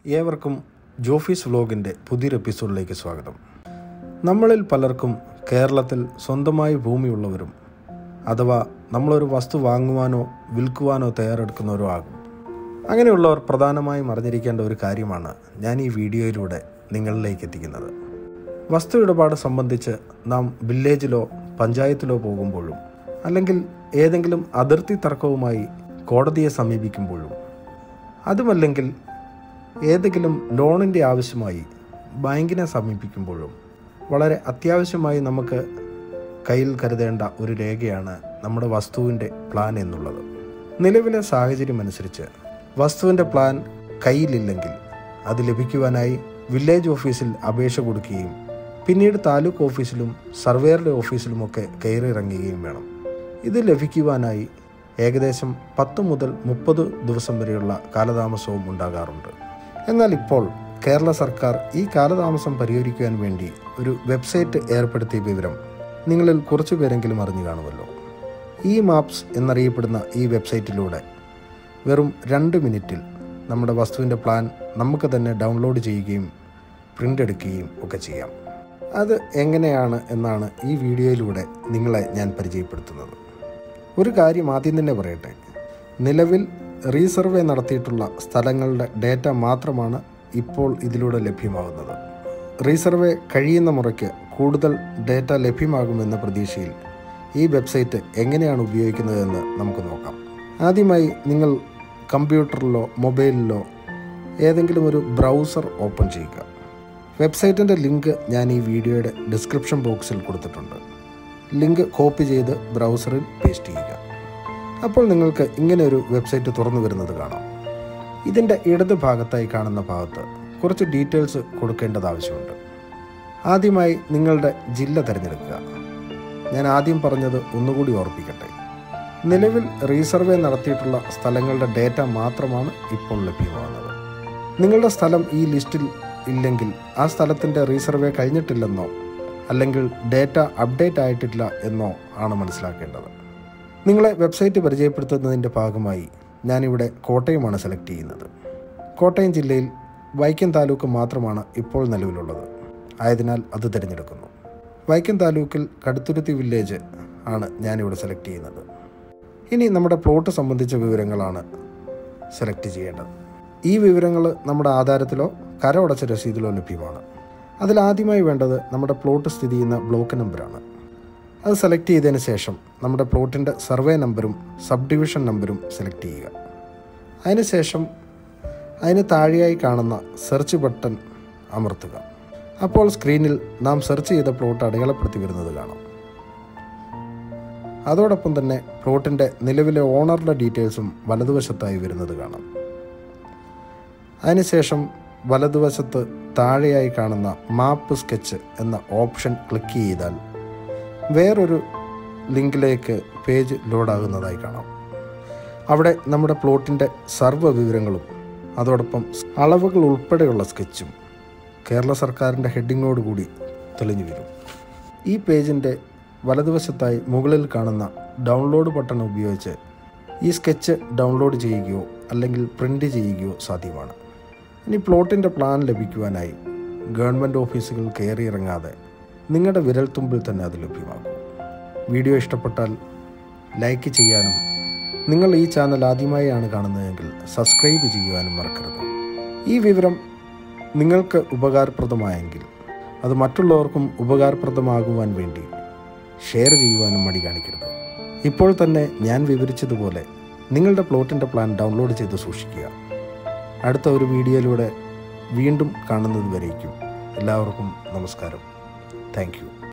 ഏവർക്കും ജോഫീസ് വ്ലോഗിൻ്റെ പുതിയൊരു എപ്പിസോഡിലേക്ക് സ്വാഗതം നമ്മളിൽ പലർക്കും കേരളത്തിൽ സ്വന്തമായി ഭൂമിയുള്ളവരും അഥവാ നമ്മളൊരു വസ്തു വാങ്ങുവാനോ വിൽക്കുവാനോ തയ്യാറെടുക്കുന്നവരോ ആകും അങ്ങനെയുള്ളവർ പ്രധാനമായും അറിഞ്ഞിരിക്കേണ്ട ഒരു കാര്യമാണ് ഞാൻ ഈ വീഡിയോയിലൂടെ നിങ്ങളിലേക്ക് എത്തിക്കുന്നത് വസ്തു ഇടപാട് സംബന്ധിച്ച് നാം വില്ലേജിലോ പഞ്ചായത്തിലോ പോകുമ്പോഴും അല്ലെങ്കിൽ ഏതെങ്കിലും അതിർത്തി തർക്കവുമായി കോടതിയെ സമീപിക്കുമ്പോഴും അതുമല്ലെങ്കിൽ ഏതെങ്കിലും ലോണിൻ്റെ ആവശ്യമായി ബാങ്കിനെ സമീപിക്കുമ്പോഴും വളരെ അത്യാവശ്യമായി നമുക്ക് കയ്യിൽ കരുതേണ്ട ഒരു രേഖയാണ് നമ്മുടെ വസ്തുവിൻ്റെ പ്ലാൻ എന്നുള്ളത് നിലവിലെ സാഹചര്യം അനുസരിച്ച് വസ്തുവിൻ്റെ പ്ലാൻ കയ്യിലില്ലെങ്കിൽ അത് ലഭിക്കുവാനായി വില്ലേജ് ഓഫീസിൽ അപേക്ഷ കൊടുക്കുകയും പിന്നീട് താലൂക്ക് ഓഫീസിലും സർവേയറുടെ ഓഫീസിലുമൊക്കെ കയറിയിറങ്ങുകയും വേണം ഇത് ലഭിക്കുവാനായി ഏകദേശം പത്ത് മുതൽ മുപ്പത് ദിവസം വരെയുള്ള കാലതാമസവും ഉണ്ടാകാറുണ്ട് എന്നാൽ ഇപ്പോൾ കേരള സർക്കാർ ഈ കാലതാമസം പരിഹരിക്കുവാൻ വേണ്ടി ഒരു വെബ്സൈറ്റ് ഏർപ്പെടുത്തിയ വിവരം നിങ്ങളിൽ കുറച്ചു പേരെങ്കിലും അറിഞ്ഞു കാണുമല്ലോ ഇ മാപ്സ് എന്നറിയപ്പെടുന്ന ഈ വെബ്സൈറ്റിലൂടെ വെറും രണ്ട് മിനിറ്റിൽ നമ്മുടെ വസ്തുവിൻ്റെ പ്ലാൻ നമുക്ക് തന്നെ ഡൗൺലോഡ് ചെയ്യുകയും പ്രിൻ്റ് എടുക്കുകയും ഒക്കെ ചെയ്യാം അത് എങ്ങനെയാണ് എന്നാണ് ഈ വീഡിയോയിലൂടെ നിങ്ങളെ ഞാൻ പരിചയപ്പെടുത്തുന്നത് ഒരു കാര്യം ആദ്യം തന്നെ പറയട്ടെ നിലവിൽ റീസർവേ നടത്തിയിട്ടുള്ള സ്ഥലങ്ങളുടെ ഡേറ്റ മാത്രമാണ് ഇപ്പോൾ ഇതിലൂടെ ലഭ്യമാകുന്നത് റീസർവേ കഴിയുന്ന മുറയ്ക്ക് കൂടുതൽ ഡേറ്റ ലഭ്യമാകുമെന്ന പ്രതീക്ഷയിൽ ഈ വെബ്സൈറ്റ് എങ്ങനെയാണ് ഉപയോഗിക്കുന്നതെന്ന് നമുക്ക് നോക്കാം ആദ്യമായി നിങ്ങൾ കമ്പ്യൂട്ടറിലോ മൊബൈലിലോ ഏതെങ്കിലും ഒരു ബ്രൗസർ ഓപ്പൺ ചെയ്യുക വെബ്സൈറ്റിൻ്റെ ലിങ്ക് ഞാൻ ഈ വീഡിയോയുടെ ഡിസ്ക്രിപ്ഷൻ ബോക്സിൽ കൊടുത്തിട്ടുണ്ട് ലിങ്ക് കോപ്പി ചെയ്ത് ബ്രൗസറിൽ പേസ്റ്റ് ചെയ്യുക അപ്പോൾ നിങ്ങൾക്ക് ഇങ്ങനെ ഒരു വെബ്സൈറ്റ് തുറന്നു വരുന്നത് കാണാം ഇതിൻ്റെ ഇടത് ഭാഗത്തായി കാണുന്ന ഭാഗത്ത് കുറച്ച് ഡീറ്റെയിൽസ് കൊടുക്കേണ്ടത് ആവശ്യമുണ്ട് ആദ്യമായി നിങ്ങളുടെ ജില്ല തിരഞ്ഞെടുക്കുക ഞാൻ ആദ്യം പറഞ്ഞത് ഒന്നുകൂടി ഓർപ്പിക്കട്ടെ നിലവിൽ റീസർവേ നടത്തിയിട്ടുള്ള സ്ഥലങ്ങളുടെ ഡേറ്റ മാത്രമാണ് ഇപ്പോൾ ലഭ്യമാകുന്നത് നിങ്ങളുടെ സ്ഥലം ഈ ലിസ്റ്റിൽ ഇല്ലെങ്കിൽ ആ സ്ഥലത്തിൻ്റെ റീസർവേ കഴിഞ്ഞിട്ടില്ലെന്നോ അല്ലെങ്കിൽ ഡേറ്റ അപ്ഡേറ്റ് ആയിട്ടില്ല എന്നോ ആണ് മനസ്സിലാക്കേണ്ടത് നിങ്ങളെ വെബ്സൈറ്റ് പരിചയപ്പെടുത്തുന്നതിൻ്റെ ഭാഗമായി ഞാനിവിടെ കോട്ടയമാണ് സെലക്ട് ചെയ്യുന്നത് കോട്ടയം ജില്ലയിൽ വൈക്കം താലൂക്ക് മാത്രമാണ് ഇപ്പോൾ നിലവിലുള്ളത് ആയതിനാൽ അത് തിരഞ്ഞെടുക്കുന്നു വൈക്കം താലൂക്കിൽ കടുത്തുരുത്തി വില്ലേജ് ആണ് ഞാനിവിടെ സെലക്ട് ചെയ്യുന്നത് ഇനി നമ്മുടെ പ്ലോട്ട് സംബന്ധിച്ച വിവരങ്ങളാണ് സെലക്ട് ചെയ്യേണ്ടത് ഈ വിവരങ്ങൾ നമ്മുടെ ആധാരത്തിലോ കരമടച്ച രസീതിലോ ലഭ്യമാണ് അതിലാദ്യമായി വേണ്ടത് നമ്മുടെ പ്ലോട്ട് സ്ഥിതി ചെയ്യുന്ന ബ്ലോക്ക് നമ്പറാണ് അത് സെലക്ട് ചെയ്തതിന് ശേഷം നമ്മുടെ പ്ലോട്ടിൻ്റെ സർവേ നമ്പറും സബ് ഡിവിഷൻ നമ്പറും സെലക്ട് ചെയ്യുക അതിനുശേഷം അതിന് താഴെയായി കാണുന്ന സെർച്ച് ബട്ടൺ അമർത്തുക അപ്പോൾ സ്ക്രീനിൽ നാം സെർച്ച് ചെയ്ത പ്ലോട്ട് അടയാളപ്പെടുത്തി വരുന്നത് കാണാം അതോടൊപ്പം തന്നെ പ്ലോട്ടിൻ്റെ നിലവിലെ ഓണറുടെ ഡീറ്റെയിൽസും വലതുവശത്തായി വരുന്നത് കാണാം അതിനുശേഷം വലതുവശത്ത് താഴെയായി കാണുന്ന മാപ്പ് സ്കെച്ച് എന്ന ഓപ്ഷൻ ക്ലിക്ക് ചെയ്താൽ വേറൊരു ലിങ്കിലേക്ക് പേജ് ലോഡാകുന്നതായി കാണാം അവിടെ നമ്മുടെ പ്ലോട്ടിൻ്റെ സർവ്വ വിവരങ്ങളും അതോടൊപ്പം അളവുകൾ ഉൾപ്പെടെയുള്ള സ്കെച്ചും കേരള സർക്കാരിൻ്റെ ഹെഡിങ്ങോടുകൂടി തെളിഞ്ഞു വരും ഈ പേജിൻ്റെ വലതുവശത്തായി മുകളിൽ കാണുന്ന ഡൗൺലോഡ് ബട്ടൺ ഉപയോഗിച്ച് ഈ സ്കെച്ച് ഡൗൺലോഡ് ചെയ്യുകയോ അല്ലെങ്കിൽ പ്രിൻ്റ് ചെയ്യുകയോ സാധ്യമാണ് ഇനി പ്ലോട്ടിൻ്റെ പ്ലാൻ ലഭിക്കുവാനായി ഗവൺമെൻറ് ഓഫീസുകൾ കയറിയിറങ്ങാതെ നിങ്ങളുടെ വിരൽത്തുമ്പിൽ തന്നെ അത് ലഭ്യമാകും വീഡിയോ ഇഷ്ടപ്പെട്ടാൽ ലൈക്ക് ചെയ്യാനും നിങ്ങൾ ഈ ചാനൽ ആദ്യമായാണ് കാണുന്നതെങ്കിൽ സബ്സ്ക്രൈബ് ചെയ്യുവാനും മറക്കരുത് ഈ വിവരം നിങ്ങൾക്ക് ഉപകാരപ്രദമായെങ്കിൽ അത് മറ്റുള്ളവർക്കും ഉപകാരപ്രദമാകുവാൻ വേണ്ടി ഷെയർ ചെയ്യുവാനും മടി കാണിക്കരുത് ഇപ്പോൾ തന്നെ ഞാൻ വിവരിച്ചതുപോലെ നിങ്ങളുടെ പ്ലോട്ടിൻ്റെ പ്ലാൻ ഡൗൺലോഡ് ചെയ്ത് സൂക്ഷിക്കുക അടുത്ത ഒരു വീഡിയോയിലൂടെ വീണ്ടും കാണുന്നത് വരേക്കും എല്ലാവർക്കും നമസ്കാരം താങ്ക്